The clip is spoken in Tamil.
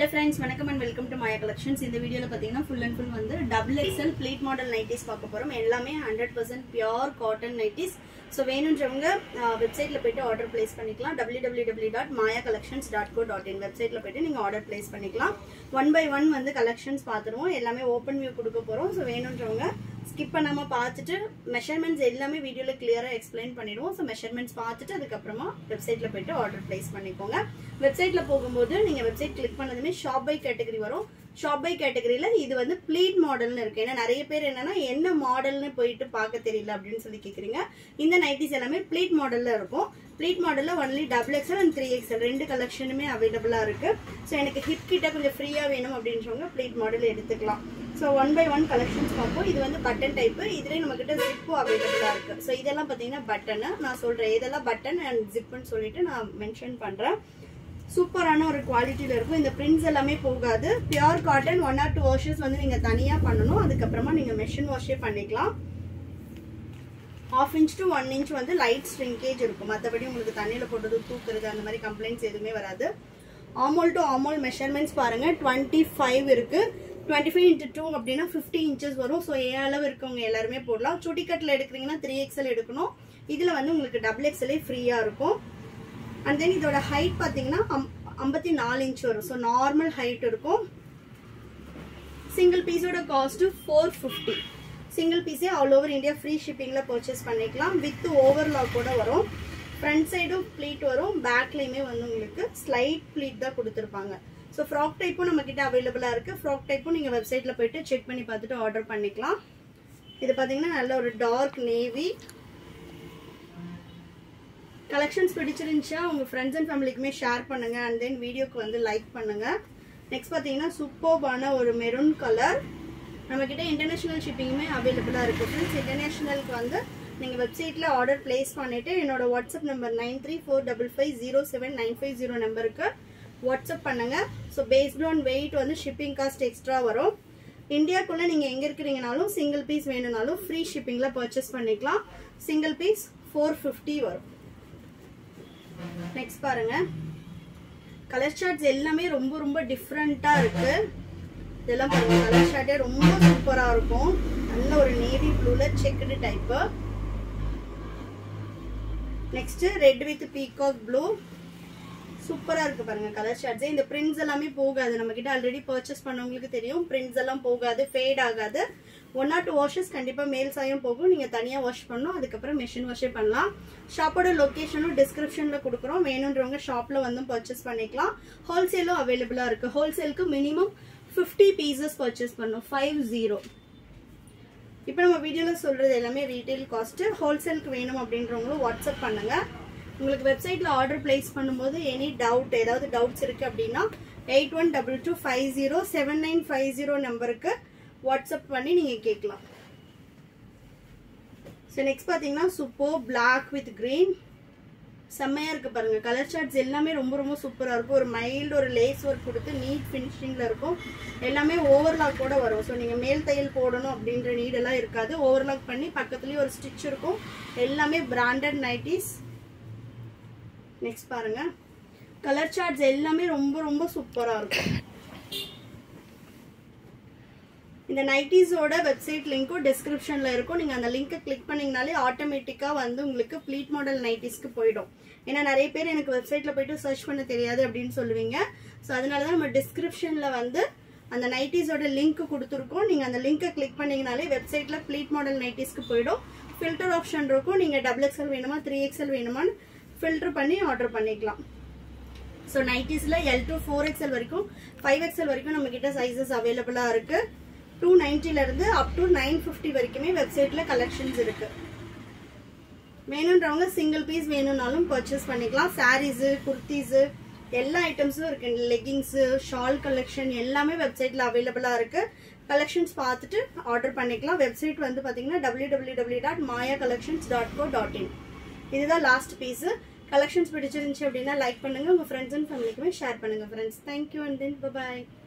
ஹலோ ஃப்ரெண்ட்ஸ் வணக்கம் and welcome to Maya collections இந்த வீடியோவில் பார்த்தீங்கன்னா ஃபுல் அண்ட் ஃபுல் வந்து double XL pleat model nighties பார்க்க போகிறோம் எல்லாமே hundred percent pure cotton nighties so வேணுன்றவங்க வெப்சைட்டில் போயிட்டு ஆர்டர் பிளேஸ் பண்ணிக்கலாம் W W W dot Maya collections dot co dot in வெப்சைட்டில் போயிட்டு நீங்கள் ஆர்டர் பிளேஸ் பண்ணிக்கலாம் ஒன் பை ஒன் வந்து கலெக்ஷன்ஸ் பார்த்துருவோம் எல்லாமே ஓப்பன் வியூ கொடுக்க போகிறோம் ஸோ வேணுன்றவங்க ஸ்கிப் பண்ணாமல் பார்த்துட்டு மெஷர்மெண்ட்ஸ் எல்லாமே வீடியோவில் கிளியராக எக்ஸ்பிளைன் பண்ணிடுவோம் ஸோ மெஷர்மெண்ட்ஸ் பார்த்துட்டு அதுக்கப்புறமா வெப்சைட்டில் போயிட்டு ஆர்டர் பிளேஸ் பண்ணிக்கோங்க வெப்சைட்டில் போகும்போது நீங்கள் வெப்சைட் கிளிக் பண்ணதுமே ஷாப் பை கேட்டகரி வரும் ஷாப் பை கேட்டகரியில் இது வந்து ப்ளீட் மாடல்னு இருக்கு ஏன்னா நிறைய பேர் என்னன்னா என்ன மாடல்னு போயிட்டு பார்க்க தெரியல அப்படின்னு சொல்லி கேட்குறீங்க இந்த நைட்டிஸ் எல்லாமே ப்ளீட் மாடலில் இருக்கும் ப்ளீட் மாடலில் only double XL and three XL ரெண்டு கலெக்ஷனுமே அவைலபிளாக இருக்கு ஸோ எனக்கு ஹிப் கிட்ட கொஞ்சம் ஃப்ரீயாக வேணும் அப்படின்றவங்க ப்ளீட் மாடல் எடுத்துக்கலாம் so one by one collections பார்ப்போம் இது வந்து பட்டன் டைப்பு இதுலேயே நம்ம கிட்ட ஜிப்பும் அவைலபிளாக இருக்கு ஸோ இதெல்லாம் பார்த்தீங்கன்னா பட்டனு நான் சொல்கிறேன் இதெல்லாம் பட்டன் அண்ட் ஜிப்புன்னு சொல்லிட்டு நான் மென்ஷன் பண்ணுறேன் சூப்பரான ஒரு குவாலிட்டியில் இருக்கும் இந்த பிரிண்ட்ஸ் எல்லாமே போகாது pure cotton one or two washes வந்து நீங்கள் தனியாக பண்ணணும் அதுக்கப்புறமா நீங்கள் மெஷின் வாஷே பண்ணிக்கலாம் half inch to one inch வந்து லைட் ஸ்ட்ரிங்கேஜ் இருக்கும் மற்றபடி உங்களுக்கு தண்ணியில் போட்டது தூக்குறது அந்த மாதிரி கம்ப்ளைண்ட்ஸ் எதுவுமே வராது ஆமோல் டு ஆமோல் மெஷர்மெண்ட்ஸ் பாருங்க டுவெண்ட்டி ஃபைவ் இருக்கு டுவெண்ட்டி ஃபைவ் இன்ட்டு டூ அப்படின்னா ஃபிஃப்டி இன்ச்சஸ் வரும் ஸோ ஏ அளவு இருக்கவங்க எல்லாருமே போடலாம் சுட்டிக்கட்டில் எடுக்கிறீங்கன்னா த்ரீ எக்ஸ்எல் எடுக்கணும் இதில் வந்து உங்களுக்கு டபுள் எக்ஸ்எல்லே ஃப்ரீயாக இருக்கும் அண்ட் தென் இதோட ஹைட் பார்த்தீங்கன்னா ஐம்பத்தி நாலு இன்ச் வரும் ஸோ நார்மல் ஹைட் இருக்கும் சிங்கிள் பீஸோட காஸ்ட்டு ஃபோர் ஃபிஃப்டி சிங்கிள் பீஸே ஆல் ஓவர் இந்தியா ஃப்ரீ ஷிப்பிங்கில் பர்ச்சேஸ் பண்ணிக்கலாம் வித் ஓவர்லாக் கூட வரும் ஃப்ரண்ட் சைடும் ப்ளீட் வரும் பேக்லேயுமே வந்து உங்களுக்கு ஸ்லைட் ப்ளீட் தான் கொடுத்துருப்பாங்க ஸோ ஃப்ராக் டைப்பும் நம்ம கிட்ட அவைலபிளாக இருக்குது ஃப்ராக் டைப்பும் நீங்கள் வெப்சைட்டில் போயிட்டு செக் பண்ணி பார்த்துட்டு ஆர்டர் பண்ணிக்கலாம் இது பார்த்தீங்கன்னா நல்ல ஒரு டார்க் நேவி கலெக்ஷன்ஸ் பிடிச்சிருந்துச்சா உங்கள் ஃப்ரெண்ட்ஸ் அண்ட் ஃபேமிலிக்குமே ஷேர் பண்ணுங்க அண்ட் தென் வீடியோக்கு வந்து லைக் பண்ணுங்க நெக்ஸ்ட் பார்த்தீங்கன்னா சூப்பர்பான ஒரு மெரூன் கலர் நம்மக்கிட்ட இன்டர்நேஷ்னல் ஷிப்பிங்குமே அவைலபிளாக இருக்குது ஃப்ரெண்ட்ஸ் இன்டர்நேஷ்னலுக்கு வந்து நீங்கள் வெப்சைட்டில் ஆர்டர் பிளேஸ் பண்ணிவிட்டு என்னோட WhatsApp number nine three four double five zero seven nine five zero நம்பருக்கு வாட்ஸ்அப் பண்ணுங்கள் ஸோ பேஸ்ட் ஆன் வெயிட் வந்து ஷிப்பிங் காஸ்ட் எக்ஸ்ட்ரா வரும் இந்தியாக்குள்ளே நீங்கள் எங்கே இருக்கிறீங்கனாலும் சிங்கிள் பீஸ் வேணும்னாலும் ஃப்ரீ ஷிப்பிங்கில் பர்ச்சேஸ் பண்ணிக்கலாம் சிங்கிள் பீஸ் ஃபோர் ஃபிஃப்டி வரும் நெக்ஸ்ட் பாருங்க கலர் ஷார்ட்ஸ் எல்லாமே ரொம்ப ரொம்ப டிஃப்ரெண்டா இருக்கு இதெல்லாம் பாருங்க கலர் ஷார்ட்டே ரொம்ப சூப்பரா இருக்கும் நல்ல ஒரு நேவி ப்ளூல checked type next red with peacock blue சூப்பரா இருக்கு பாருங்க கலர் ஷார்ட்ஸ் இந்த பிரிண்ட்ஸ் எல்லாமே போகாது நம்ம கிட்ட ஆல்ரெடி பர்ச்சேஸ் பண்ணவங்களுக்கு தெரியும் பிரிண்ட்ஸ் எல்லாம் போகாது ஃபேட் ஆகாது ஒன் ஆர் டூ வாஷஸ் கண்டிப்பா மேல் சாயம் போகும் நீங்க தனியா வாஷ் பண்ணணும் அதுக்கப்புறம் மெஷின் வாஷே பண்ணலாம் ஷாப்போட லொகேஷனும் டிஸ்கிரிப்ஷன்ல கொடுக்குறோம் வேணுன்றவங்க ஷாப்ல வந்து பர்ச்சேஸ் பண்ணிக்கலாம் ஹோல்சேலும் அவைலபிளா இருக்கு ஹோல்சேலுக்கு மினிமம் ஃபிஃப்டி பீசஸ் பர்ச்சேஸ் பண்ணும் ஃபைவ் ஜீரோ இப்போ நம்ம வீடியோவில் சொல்கிறது எல்லாமே ரீட்டைல் காஸ்ட்டு ஹோல்சேலுக்கு வேணும் அப்படின்றவங்களும் வாட்ஸ்அப் பண்ணுங்கள் உங்களுக்கு வெப்சைட்டில் ஆர்டர் பிளேஸ் பண்ணும்போது எனி டவுட் ஏதாவது டவுட்ஸ் இருக்குது அப்படின்னா eight one double two five zero seven nine five zero நம்பருக்கு வாட்ஸ்அப் பண்ணி நீங்கள் கேட்கலாம் ஸோ நெக்ஸ்ட் பார்த்தீங்கன்னா சூப்பர் பிளாக் வித் க்ரீன் செம்மையாக இருக்குது பாருங்கள் கலர் ஷார்ட்ஸ் எல்லாமே ரொம்ப ரொம்ப சூப்பராக இருக்கும் ஒரு மைல்டு ஒரு லேஸ் ஒர்க் கொடுத்து நீட் ஃபினிஷிங்கில் இருக்கும் எல்லாமே ஓவர்லாக் கூட வரும் ஸோ நீங்கள் மேல் தையல் போடணும் அப்படின்ற நீடெல்லாம் இருக்காது ஓவர்லாக் பண்ணி பக்கத்துலேயே ஒரு ஸ்டிச் இருக்கும் எல்லாமே பிராண்டட் நைட்டிஸ் நெக்ஸ்ட் பாருங்க கலர் சார்ட்ஸ் எல்லாமே ரொம்ப ரொம்ப சூப்பராக இருக்கும் இந்த நைட்டிஸோட வெப்சைட் லிங்க்கும் டிஸ்கிரிப்ஷனில் இருக்கும் நீங்கள் அந்த லிங்க்கை கிளிக் பண்ணிங்கனாலே ஆட்டோமேட்டிக்காக வந்து உங்களுக்கு ப்ளீட் மாடல் நைட்டிஸ்க்கு போயிடும் ஏன்னா நிறைய பேர் எனக்கு வெப்சைட்டில் போயிட்டு சர்ச் பண்ண தெரியாது அப்படின்னு சொல்லுவீங்க ஸோ அதனால தான் நம்ம டிஸ்கிரிப்ஷனில் வந்து அந்த நைட்டிஸோட லிங்க் கொடுத்துருக்கோம் நீங்கள் அந்த லிங்க்கை கிளிக் பண்ணிங்கனாலே வெப்சைட்டில் ப்ளீட் மாடல் நைட்டிஸ்க்கு போயிடும் ஃபில்டர் ஆப்ஷன் இருக்கும் நீங்கள் டபுள் எக்ஸ்எல் வேணுமா த்ரீ எக்ஸ்எல் வேணுமான்னு ஃபில்டர் பண்ணி ஆர்டர் பண்ணிக்கலாம் ஸோ நைட்டிஸில் எல் டு ஃபோர் எக்ஸ்எல் வரைக்கும் ஃபைவ் எக்ஸ்எல் வரைக்கும் நம்ம கிட்ட சைஸஸ் அவைலபிளாக இருக்கு டூ நைன்ட்டிலேருந்து அப் டு நைன் ஃபிஃப்டி வரைக்குமே வெப்சைட்டில் கலெக்ஷன்ஸ் இருக்கு வேணுன்றவங்க சிங்கிள் பீஸ் வேணும்னாலும் பர்ச்சேஸ் பண்ணிக்கலாம் சாரீஸு குர்த்திஸு எல்லா ஐட்டம்ஸும் இருக்கு லெகிங்ஸு ஷால் கலெக்ஷன் எல்லாமே வெப்சைட்டில் அவைலபிளாக இருக்கு கலெக்ஷன்ஸ் பார்த்துட்டு ஆர்டர் பண்ணிக்கலாம் வெப்சைட் வந்து பார்த்தீங்கன்னா W W W dot Maya collections dot co dot in இதுதான் லாஸ்ட் பீஸு கலெக்ஷன்ஸ் பிடிச்சிருந்துச்சு அப்படின்னா லைக் பண்ணுங்க உங்க ஃப்ரெண்ட்ஸ் அண்ட் ஃபேமிலிக்குமே ஷேர் பண்ணுங்க friends thank you and then bye